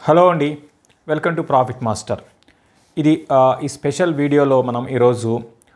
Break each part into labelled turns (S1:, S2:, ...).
S1: hello అండి welcome to profit master ఇది ఆ, ఈ స్పెషల్ వీడియోలో మనం ఈరోజు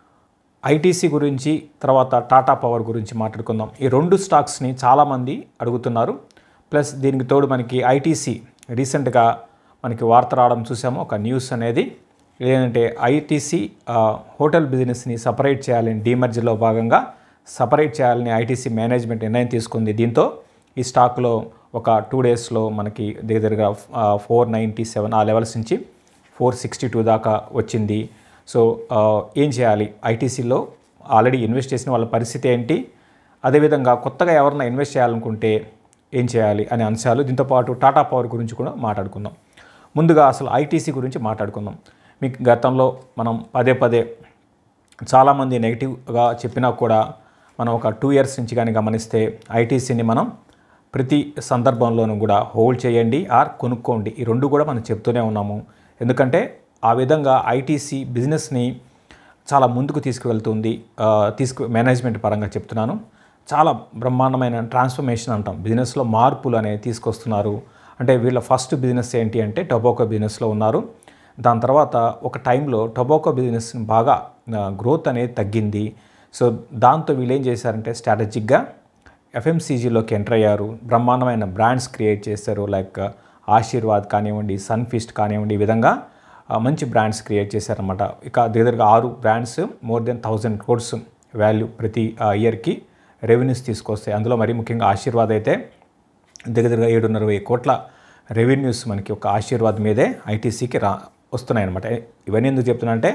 S1: ఐటీసీ గురించి తర్వాత టాటా పవర్ గురించి మాట్లాడుకుందాం ఈ రెండు స్టాక్స్ని చాలామంది అడుగుతున్నారు ప్లస్ దీనికి తోడు మనకి ఐటీసీ రీసెంట్గా మనకి వార్త రావడం చూసాము ఒక న్యూస్ అనేది ఏంటంటే ఐటీసీ హోటల్ బిజినెస్ని సపరేట్ చేయాలని డీమర్జ్లో భాగంగా సపరేట్ చేయాలని ఐటీసీ మేనేజ్మెంట్ నిర్ణయం తీసుకుంది దీంతో ఈ స్టాక్లో ఒక టూ డేస్లో మనకి దగ్గర దగ్గరగా ఫోర్ నైంటీ సెవెన్ ఆ లెవెల్స్ నుంచి ఫోర్ సిక్స్టీ టూ దాకా వచ్చింది సో ఆ, ఏం చేయాలి ఐటీసీలో ఆల్రెడీ ఇన్వెస్ట్ చేసిన వాళ్ళ పరిస్థితి ఏంటి అదేవిధంగా కొత్తగా ఎవరైనా ఇన్వెస్ట్ చేయాలనుకుంటే ఏం చేయాలి అనే అంశాలు దీంతో పాటు టాటా పవర్ గురించి కూడా మాట్లాడుకుందాం ముందుగా అసలు ఐటీసీ గురించి మాట్లాడుకుందాం మీకు గతంలో మనం పదే పదే చాలామంది నెగిటివ్గా చెప్పినా కూడా మనం ఒక టూ ఇయర్స్ నుంచి కానీ గమనిస్తే ఐటీసీని మనం ప్రతి సందర్భంలోనూ కూడా హోల్డ్ చేయండి ఆర్ కొనుక్కోండి ఈ రెండు కూడా మనం చెప్తూనే ఉన్నాము ఎందుకంటే ఆ విధంగా ఐటీసీ బిజినెస్ని చాలా ముందుకు తీసుకువెళ్తుంది ఆ, తీసుకు మేనేజ్మెంట్ పరంగా చెప్తున్నాను చాలా బ్రహ్మాండమైన ట్రాన్స్ఫర్మేషన్ అంటాం బిజినెస్లో మార్పులు అనేవి తీసుకొస్తున్నారు అంటే వీళ్ళ ఫస్ట్ బిజినెస్ ఏంటి అంటే టొబాకో బిజినెస్లో ఉన్నారు దాని తర్వాత ఒక టైంలో టొబాకో బిజినెస్ బాగా గ్రోత్ అనేది తగ్గింది సో దాంతో వీళ్ళు ఏం చేశారంటే స్ట్రాటజిక్గా ఎఫ్ఎంసీజీలోకి ఎంటర్ అయ్యారు బ్రహ్మాండమైన బ్రాండ్స్ క్రియేట్ చేశారు లైక్ ఆశీర్వాద్ కానివ్వండి సన్ఫిస్ట్ కానివ్వండి ఈ విధంగా ఆ, మంచి బ్రాండ్స్ క్రియేట్ చేశారన్నమాట ఇక దగ్గరగా ఆరు brands more than thousand crores value ప్రతి ఇయర్కి రెవెన్యూస్ తీసుకొస్తాయి అందులో మరి ముఖ్యంగా ఆశీర్వాద్ అయితే దగ్గర దగ్గర ఏడున్నర వెయ్యి కోట్ల రెవెన్యూస్ మనకి ఒక ఆశీర్వాద్ మీదే ఐటీసీకి రా వస్తున్నాయి అనమాట ఇవన్నీ ఎందుకు చెప్తున్నా అంటే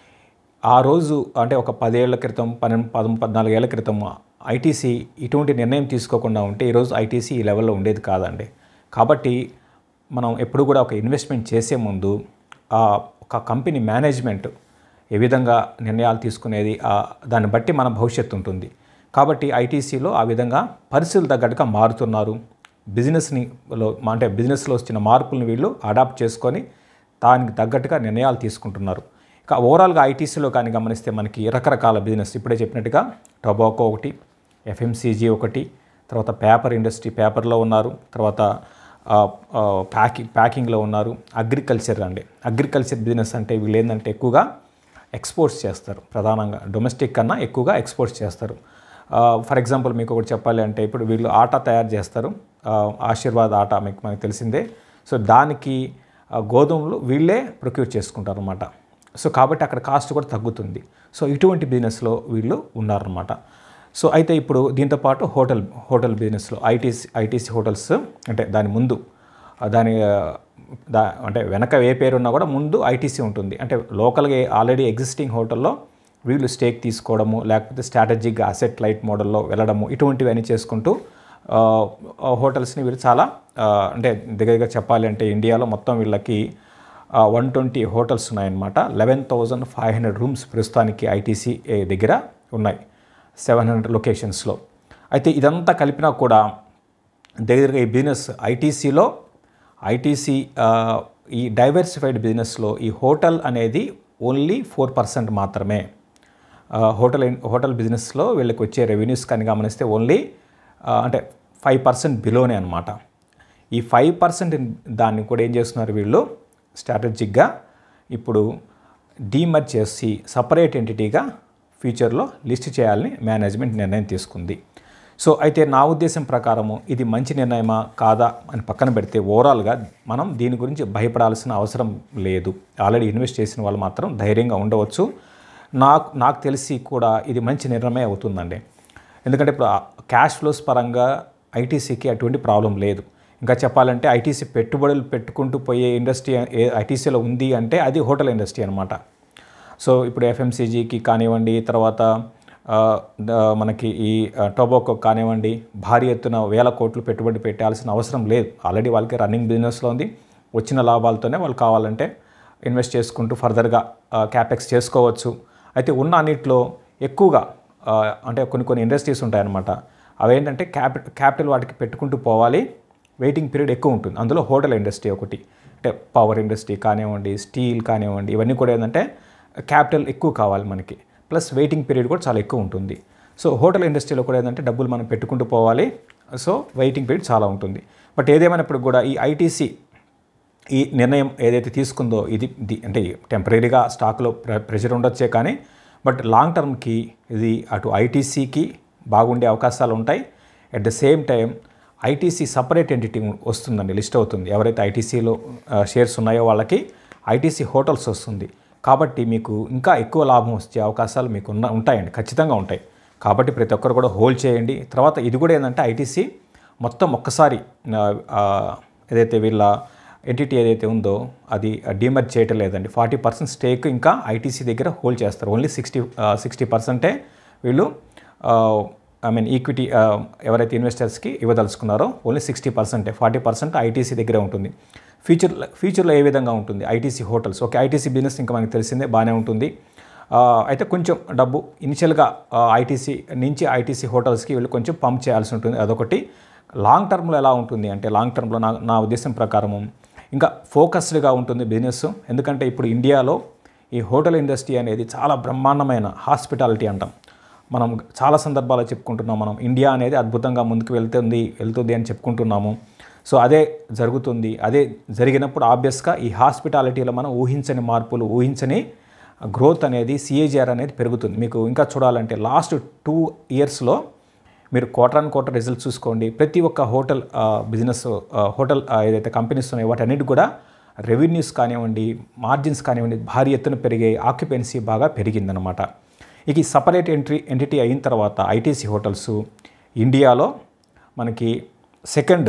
S1: ఆ రోజు అంటే ఒక పదేళ్ల క్రితం పన్నెండు పదం పద్నాలుగేళ్ల క్రితం ఐటీసీ ఇటువంటి నిర్ణయం తీసుకోకుండా ఉంటే ఈరోజు ఐటీసీ ఈ లెవెల్లో ఉండేది కాదండి కాబట్టి మనం ఎప్పుడు కూడా ఒక ఇన్వెస్ట్మెంట్ చేసే ముందు ఆ ఒక కంపెనీ మేనేజ్మెంట్ ఏ విధంగా నిర్ణయాలు తీసుకునేది ఆ దాన్ని బట్టి మన భవిష్యత్తు ఉంటుంది కాబట్టి ఐటీసీలో ఆ విధంగా పరిస్థితులు తగ్గట్టుగా మారుతున్నారు బిజినెస్ని లో అంటే బిజినెస్లో వచ్చిన మార్పులను వీళ్ళు అడాప్ట్ చేసుకొని దానికి తగ్గట్టుగా నిర్ణయాలు తీసుకుంటున్నారు ఇక ఓవరాల్గా ఐటీసీలో కానీ గమనిస్తే మనకి రకరకాల బిజినెస్ ఇప్పుడే చెప్పినట్టుగా టొబాకో ఒకటి ఎఫ్ఎంసీజీ ఒకటి తర్వాత పేపర్ ఇండస్ట్రీ పేపర్లో ఉన్నారు తర్వాత ప్యాకింగ్ ప్యాకింగ్లో ఉన్నారు అగ్రికల్చర్ అండి అగ్రికల్చర్ బిజినెస్ అంటే వీళ్ళు ఏంటంటే ఎక్కువగా ఎక్స్పోర్ట్స్ చేస్తారు ప్రధానంగా డొమెస్టిక్ కన్నా ఎక్కువగా ఎక్స్పోర్ట్స్ చేస్తారు ఫర్ ఎగ్జాంపుల్ మీకు ఒకటి చెప్పాలి అంటే ఇప్పుడు వీళ్ళు ఆటా తయారు చేస్తారు ఆ, ఆశీర్వాద్ ఆటా మీకు మనకు తెలిసిందే సో దానికి ఆ, గోధుమలు వీళ్ళే ప్రొక్యూర్ చేసుకుంటారు అనమాట సో కాబట్టి అక్కడ కాస్ట్ కూడా తగ్గుతుంది సో ఇటువంటి బిజినెస్లో వీళ్ళు ఉన్నారన్నమాట సో అయితే ఇప్పుడు దీంతో పాటు హోటల్ హోటల్ బిజినెస్లో ఐటీసీ ఐటీసీ హోటల్స్ అంటే దాని ముందు ఆ, దాని ఆ, దా అంటే వెనక ఏ పేరు ఉన్నా కూడా ముందు ఐటీసీ ఉంటుంది అంటే లోకల్గా ఆల్రెడీ ఎగ్జిస్టింగ్ హోటల్లో వీళ్ళు స్టేక్ తీసుకోవడము లేకపోతే స్ట్రాటజిక్ అసెట్ లైట్ మోడల్లో వెళ్ళడము ఇటువంటివి అన్నీ చేసుకుంటూ ఆ, ఆ హోటల్స్ని వీళ్ళు చాలా ఆ, అంటే దగ్గరగా చెప్పాలి అంటే ఇండియాలో మొత్తం వీళ్ళకి వన్ ట్వంటీ హోటల్స్ ఉన్నాయన్నమాట eleven thousand five hundred rooms ప్రస్తుతానికి ఐటీసీ దగ్గర ఉన్నాయి సెవెన్ హండ్రెడ్ లొకేషన్స్లో అయితే ఇదంతా కలిపినా కూడా దగ్గరగా ఈ బిజినెస్ ఐటీసీలో ఐటీసీ ఈ డైవర్సిఫైడ్ బిజినెస్లో ఈ హోటల్ అనేది ఓన్లీ ఫోర్ పర్సెంట్ మాత్రమే ఆ, హోటల్ హోటల్ బిజినెస్లో వీళ్ళకి వచ్చే రెవెన్యూస్ కానీ గమనిస్తే ఓన్లీ ఆ, అంటే ఫైవ్ పర్సెంట్ బిలోనే అనమాట ఈ ఫైవ్ పర్సెంట్ దాన్ని కూడా ఏం చేస్తున్నారు వీళ్ళు స్ట్రాటజిక్గా ఇప్పుడు డీమర్జ్ చేసి సపరేట్ ఎంటిటీగా ఫ్యూచర్లో లిస్ట్ చేయాలని మేనేజ్మెంట్ నిర్ణయం తీసుకుంది సో అయితే నా ఉద్దేశం ప్రకారము ఇది మంచి నిర్ణయమా కాదా అని పక్కన పెడితే ఓవరాల్గా మనం దీని గురించి భయపడాల్సిన అవసరం లేదు ఆల్రెడీ ఇన్వెస్ట్ చేసిన వాళ్ళు మాత్రం ధైర్యంగా ఉండవచ్చు నాకు నాకు తెలిసి కూడా ఇది మంచి నిర్ణయమే అవుతుందండి ఎందుకంటే ఇప్పుడు క్యాష్ ఫ్లోస్ పరంగా ఐటీసీకి అటువంటి ప్రాబ్లం లేదు ఇంకా చెప్పాలంటే ఐటీసీ పెట్టుబడులు పెట్టుకుంటూ పోయే ఇండస్ట్రీ ఏ ఐటీసీలో ఉంది అంటే అది హోటల్ ఇండస్ట్రీ అనమాట సో ఇప్పుడు ఎఫ్ఎంసీజీకి కానివ్వండి తర్వాత ఆ, ద- మనకి ఈ ఆ, టొబాకో కానివ్వండి భారీ ఎత్తున వేల కోట్లు పెట్టుబడి పెట్టాల్సిన అవసరం లేదు ఆల్రెడీ వాళ్ళకి రన్నింగ్ బిజినెస్లో ఉంది వచ్చిన లాభాలతోనే వాళ్ళు కావాలంటే ఇన్వెస్ట్ చేసుకుంటూ ఫర్దర్గా క్యాపెక్స్ చేసుకోవచ్చు అయితే ఉన్న అన్నిట్లో ఎక్కువగా ఆ, అంటే కొన్ని కొన్ని ఇండస్ట్రీస్ ఉంటాయన్నమాట అవేంటంటే క్యాపి క్యాపిటల్ వాటికి పెట్టుకుంటూ పోవాలి వెయిటింగ్ పీరియడ్ ఎక్కువ ఉంటుంది అందులో హోటల్ ఇండస్ట్రీ ఒకటి అంటే పవర్ ఇండస్ట్రీ కానివ్వండి స్టీల్ కానివ్వండి ఇవన్నీ కూడా ఏంటంటే క్యాపిటల్ ఎక్కువ కావాలి మనకి ప్లస్ వెయిటింగ్ పీరియడ్ కూడా చాలా ఎక్కువ ఉంటుంది సో హోటల్ ఇండస్ట్రీలో కూడా ఏంటంటే డబ్బులు మనం పెట్టుకుంటూ పోవాలి సో వెయిటింగ్ పీరియడ్ చాలా ఉంటుంది బట్ ఏదేమైనప్పుడు కూడా ఈ ఐటీసీ ఈ నిర్ణయం ఏదైతే తీసుకుందో ఇది ఇది అంటే టెంపరీగా స్టాక్లో ప్ర ప్రెషర్ ఉండొచ్చే కానీ బట్ లాంగ్ టర్మ్కి ఇది అటు ఐటీసీకి బాగుండే అవకాశాలు ఉంటాయి at the same time ITC separate entity వస్తుందండి లిస్ట్ అవుతుంది ఎవరైతే ఐటీసీలో షేర్స్ ఉన్నాయో వాళ్ళకి ఐటీసీ హోటల్స్ వస్తుంది కాబట్టి మీకు ఇంకా ఎక్కువ లాభం వచ్చే అవకాశాలు మీకు ఉన్న ఉంటాయండి ఖచ్చితంగా ఉంటాయి కాబట్టి ప్రతి ఒక్కరు కూడా హోల్డ్ చేయండి తర్వాత ఇది కూడా ఏంటంటే ఐటీసీ మొత్తం ఒక్కసారి ఆ, ఆ, ఏదైతే వీళ్ళ ఎంటిటీ ఏదైతే ఉందో అది డీమర్జ్ చేయటం లేదండి ఫార్టీ పర్సెంట్ స్టేక్ ఇంకా ఐటీసీ దగ్గర హోల్డ్ చేస్తారు ఓన్లీ సిక్స్టీ సిక్స్టీ పర్సెంటే వీళ్ళు ఐ మీన్ ఈక్విటీ ఎవరైతే ఇన్వెస్టర్స్కి ఇవ్వదలుచుకున్నారో ఓన్లీ సిక్స్టీ పర్సెంటే ఫార్టీ పర్సెంట్ ఐటీసీ దగ్గరే ఉంటుంది ఫ్యూచర్ ఫ్యూచర్లో ఏ విధంగా ఉంటుంది ITC hotels okay ITC business ఇంకా మనకి తెలిసిందే బాగానే ఉంటుంది ఆ, అయితే కొంచెం డబ్బు ఇనిషియల్గా ఐటీసీ నుంచి ఐటీసీ హోటల్స్కి వీళ్ళు కొంచెం పంప్ చేయాల్సి ఉంటుంది అదొకటి లాంగ్ టర్మ్లో ఎలా ఉంటుంది అంటే లాంగ్ టర్మ్లో నా నా ఉద్దేశం ప్రకారము ఇంకా ఫోకస్డ్గా ఉంటుంది బిజినెస్ ఎందుకంటే ఇప్పుడు ఇండియాలో ఈ హోటల్ ఇండస్ట్రీ అనేది చాలా బ్రహ్మాండమైన హాస్పిటాలిటీ అంటాం మనం చాలా సందర్భాల్లో చెప్పుకుంటున్నాం మనం ఇండియా అనేది అద్భుతంగా ముందుకు వెళ్తుంది వెళ్తుంది అని చెప్పుకుంటున్నాము సో అదే జరుగుతుంది అదే జరిగినప్పుడు ఆబ్వియస్గా ఈ హాస్పిటాలిటీలో మనం ఊహించని మార్పులు ఊహించని గ్రోత్ అనేది సిఏజిఆర్ అనేది పెరుగుతుంది మీకు ఇంకా చూడాలంటే లాస్ట్ టూ ఇయర్స్లో మీరు క్వార్టర్ అండ్ క్వార్టర్ రిజల్ట్స్ చూసుకోండి ప్రతి ఒక్క హోటల్ ఆ, బిజినెస్ ఆ, హోటల్ ఆ, ఏదైతే కంపెనీస్ ఉన్నాయో వాటన్నిటి కూడా రెవెన్యూస్ కానివ్వండి మార్జిన్స్ కానివ్వండి భారీ ఎత్తున పెరిగాయి ఆక్యుపెన్సీ బాగా పెరిగిందనమాట ఇక ఈ సపరేట్ ఎంట్రీ ఎంటిటీ అయిన తర్వాత ఐటీసీ హోటల్స్ ఇండియాలో మనకి సెకండ్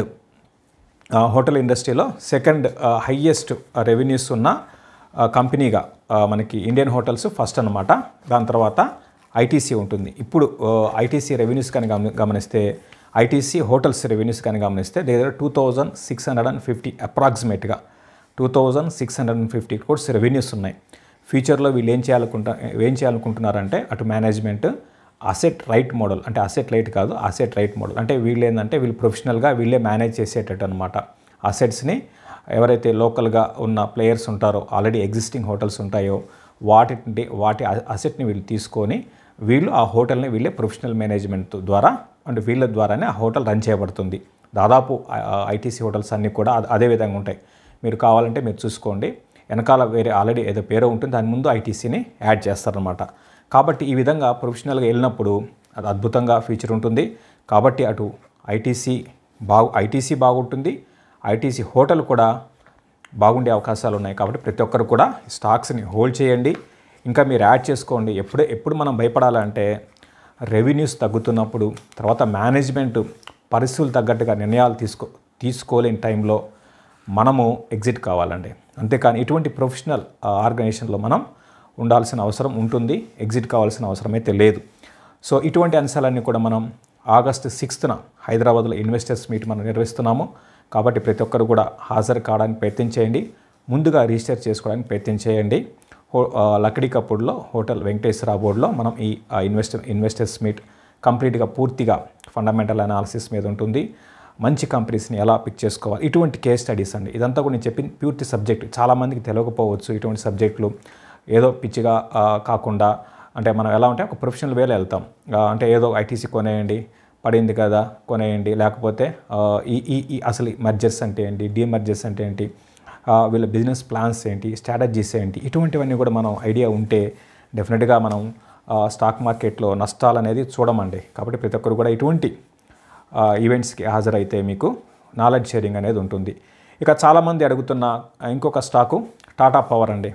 S1: ఆ, హోటల్ ఇండస్ట్రీలో సెకండ్ హయ్యెస్ట్ రెవెన్యూస్ ఉన్న ఆ, కంపెనీగా ఆ, మనకి ఇండియన్ హోటల్స్ ఫస్ట్ అన్నమాట దాని తర్వాత ఐటీసీ ఉంటుంది ఇప్పుడు ఐటీసీ రెవెన్యూస్ కానీ గమని గమనిస్తే ఐటీసీ హోటల్స్ రెవెన్యూస్ కానీ గమనిస్తే దగ్గర two thousand six hundred and fifty అప్రాక్సిమేట్గా two thousand six hundred and fifty crores revenues ఉన్నాయి ఫ్యూచర్లో వీళ్ళు ఏం చేయాలనుకుంటా ఏం చేయాలనుకుంటున్నారంటే అటు మేనేజ్మెంట్ అసెట్ రైట్ మోడల్ అంటే అసెట్ రైట్ కాదు అసెట్ రైట్ మోడల్ అంటే వీళ్ళు ఏంటంటే వీళ్ళు ప్రొఫెషనల్గా వీళ్ళే మేనేజ్ చేసేటట్టు అనమాట అసెట్స్ని ఎవరైతే లోకల్గా ఉన్న ప్లేయర్స్ ఉంటారో ఆల్రెడీ ఎగ్జిస్టింగ్ హోటల్స్ ఉంటాయో వాటి వాటి అసెట్ని వీళ్ళు తీసుకొని వీళ్ళు ఆ హోటల్ని వీళ్ళే ప్రొఫెషనల్ మేనేజ్మెంట్ ద్వారా అంటే వీళ్ళ ద్వారానే ఆ హోటల్ రన్ చేయబడుతుంది దాదాపు ఐటీసీ హోటల్స్ అన్నీ కూడా అద- అదే విధంగా ఉంటాయి మీరు కావాలంటే మీరు చూసుకోండి వెనకాల వేరే ఆల్రెడీ ఏదో పేరు ఉంటుంది దాని ముందు ఐటీసీని యాడ్ చేస్తారనమాట కాబట్టి ఈ విధంగా ప్రొఫెషనల్గా వెళ్ళినప్పుడు అది అద్భుతంగా ఫీచర్ ఉంటుంది కాబట్టి అటు ఐటీసీ బాగు ఐటీసీ బాగుంటుంది ఐటీసీ హోటల్ కూడా బాగుండే అవకాశాలు ఉన్నాయి కాబట్టి ప్రతి ఒక్కరు కూడా స్టాక్స్ని హోల్డ్ చేయండి ఇంకా మీరు యాడ్ చేసుకోండి ఎప్పుడే ఎప్పుడు మనం భయపడాలంటే రెవెన్యూస్ తగ్గుతున్నప్పుడు తర్వాత మేనేజ్మెంట్ పరిస్థితులు తగ్గట్టుగా నిర్ణయాలు తీసుకో తీసుకోలేని టైంలో మనము ఎగ్జిట్ కావాలండి అంతేకాని ఇటువంటి ప్రొఫెషనల్ ఆర్గనైజేషన్లో మనం ఉండాల్సిన అవసరం ఉంటుంది ఎగ్జిట్ కావాల్సిన అవసరం అయితే లేదు సో ఇటువంటి అంశాలన్నీ కూడా మనం ఆగస్టు సిక్స్త్న హైదరాబాద్లో ఇన్వెస్టర్స్ మీట్ మనం నిర్వహిస్తున్నాము కాబట్టి ప్రతి ఒక్కరు కూడా హాజరు కావడానికి ప్రయత్నం చేయండి ముందుగా రిజిస్టర్ చేసుకోవడానికి ప్రయత్నం చేయండి హో ఆ, లక్డీ కపూర్లో హోటల్ వెంకటేశ్వర బోర్డులో మనం ఈ ఆ, ఇన్వెస్టర్ ఇన్వెస్టర్స్ మీట్ కంప్లీట్గా పూర్తిగా ఫండమెంటల్ అనాలిసిస్ మీద ఉంటుంది మంచి కంపెనీస్ని ఎలా పిక్ చేసుకోవాలి ఇటువంటి కేస్ స్టడీస్ అండి ఇదంతా కూడా నేను చెప్పిన పూర్తి సబ్జెక్ట్ చాలామందికి తెలియకపోవచ్చు ఇటువంటి సబ్జెక్టులు ఏదో పిచ్చిగా ఆ, కాకుండా అంటే మనం ఎలా ఉంటే ఒక ప్రొఫెషనల్ వేలో వెళ్తాం ఆ, అంటే ఏదో ఐటీసీ కొనేయండి పడింది కదా కొనేయండి లేకపోతే ఆ, ఈ ఈ ఈ అసలు మర్జర్స్ అంటే ఏంటి డీమర్జర్స్ అంటే ఏంటి ఆ, వీళ్ళ బిజినెస్ ప్లాన్స్ ఏంటి స్ట్రాటజీస్ ఏంటి ఇటువంటివన్నీ కూడా మనం ఐడియా ఉంటే డెఫినెట్గా మనం ఆ, స్టాక్ మార్కెట్లో నష్టాలు అనేది చూడమండి కాబట్టి ప్రతి ఒక్కరు కూడా ఇటువంటి ఆ, ఈవెంట్స్కి హాజరైతే మీకు నాలెడ్జ్ షేరింగ్ అనేది ఉంటుంది ఇక చాలామంది అడుగుతున్న ఇంకొక స్టాకు టాటా పవర్ అండి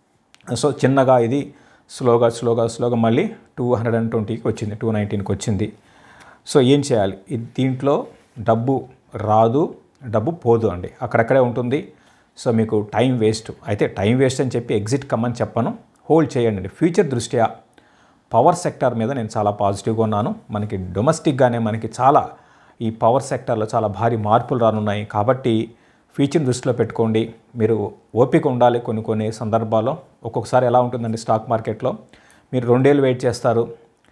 S1: సో చిన్నగా ఇది స్లోగా స్లోగా స్లోగా మళ్ళీ టూ హండ్రెడ్ అండ్ ట్వంటీకి వచ్చింది టూ నైన్టీన్కి వచ్చింది సో ఏం చేయాలి ఇది దీంట్లో డబ్బు రాదు డబ్బు పోదు అండి అక్కడక్కడే ఉంటుంది సో మీకు టైం వేస్ట్ అయితే టైం వేస్ట్ అని చెప్పి ఎగ్జిట్ కమ్మని చెప్పను హోల్డ్ చేయండి ఫ్యూచర్ దృష్ట్యా పవర్ సెక్టార్ మీద నేను చాలా పాజిటివ్గా ఉన్నాను మనకి డొమెస్టిక్గానే మనకి చాలా ఈ పవర్ సెక్టార్లో చాలా భారీ మార్పులు రానున్నాయి కాబట్టి ఫ్యూచర్ దృష్టిలో పెట్టుకోండి మీరు ఓపిక ఉండాలి కొన్ని కొన్ని సందర్భాల్లో ఒక్కొక్కసారి ఎలా ఉంటుందండి స్టాక్ మార్కెట్లో మీరు రెండేళ్ళు వెయిట్ చేస్తారు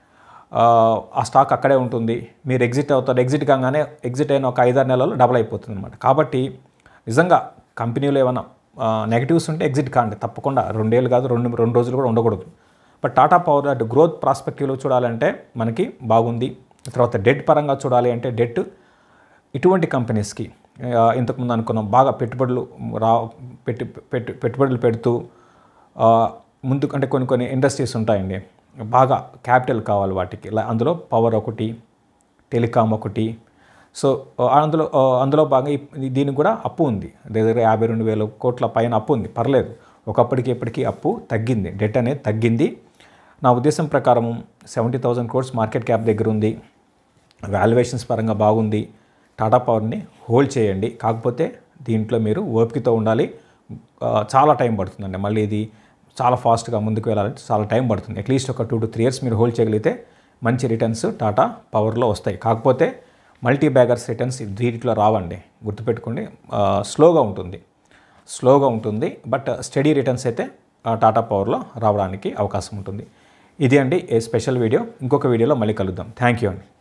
S1: ఆ, ఆ స్టాక్ అక్కడే ఉంటుంది మీరు ఎగ్జిట్ అవుతారు ఎగ్జిట్ కాగానే ఎగ్జిట్ అయిన ఒక ఐదారు నెలల్లో డబుల్ అయిపోతుంది అనమాట కాబట్టి నిజంగా కంపెనీలో ఏమైనా నెగిటివ్స్ ఉంటే ఎగ్జిట్ కాండి తప్పకుండా రెండేళ్ళు కాదు రెండు రెండు రోజులు కూడా ఉండకూడదు బట్ టాటా పవర్ అటు గ్రోత్ ప్రాస్పెక్టివ్లో చూడాలంటే మనకి బాగుంది తర్వాత డెట్ పరంగా చూడాలి అంటే డెట్ ఇటువంటి కంపెనీస్కి ఆ, ఇంతకుముందు అనుకున్నాం బాగా పెట్టుబడులు రా పెట్టి పెట్టు పెట్టుబడులు పెడుతూ ఆ, ముందు అంటే కొన్ని కొన్ని ఇండస్ట్రీస్ ఉంటాయండి బాగా క్యాపిటల్ కావాలి వాటికి ఇలా అందులో పవర్ ఒకటి టెలికాం ఒకటి సో ఆ, అందులో ఆ, అందులో బాగా ఈ- దీనికి కూడా అప్పు ఉంది దగ్గర యాభై రెండు వేల కోట్ల పైన అప్పు ఉంది పర్లేదు ఒకప్పటికి ఇప్పటికీ అప్పు తగ్గింది డెట్ అనేది తగ్గింది నా ఉద్దేశం ప్రకారం seventy thousand crores market cap దగ్గర ఉంది వాల్యుయేషన్స్ పరంగా బాగుంది టాటా పవర్ని హోల్డ్ చేయండి కాకపోతే దీంట్లో మీరు ఓపికతో ఉండాలి ఆ, చాలా టైం పడుతుందండి మళ్ళీ ఇది చాలా ఫాస్ట్గా ముందుకు వెళ్ళాలంటే చాలా టైం పడుతుంది అట్లీస్ట్ ఒక టూ టు త్రీ ఇయర్స్ మీరు హోల్డ్ చేయగలిగితే మంచి రిటర్న్స్ టాటా పవర్లో వస్తాయి కాకపోతే మల్టీ బ్యాగర్స్ రిటర్న్స్ దీంట్లో రావండి గుర్తుపెట్టుకోండి ఆ, స్లోగా ఉంటుంది స్లోగా ఉంటుంది బట్ స్టడీ రిటర్న్స్ అయితే ఆ, టాటా పవర్లో రావడానికి అవకాశం ఉంటుంది ఇది అండి ఏ స్పెషల్ వీడియో ఇంకొక వీడియోలో మళ్ళీ కలుద్దాం థ్యాంక్ యూ అండి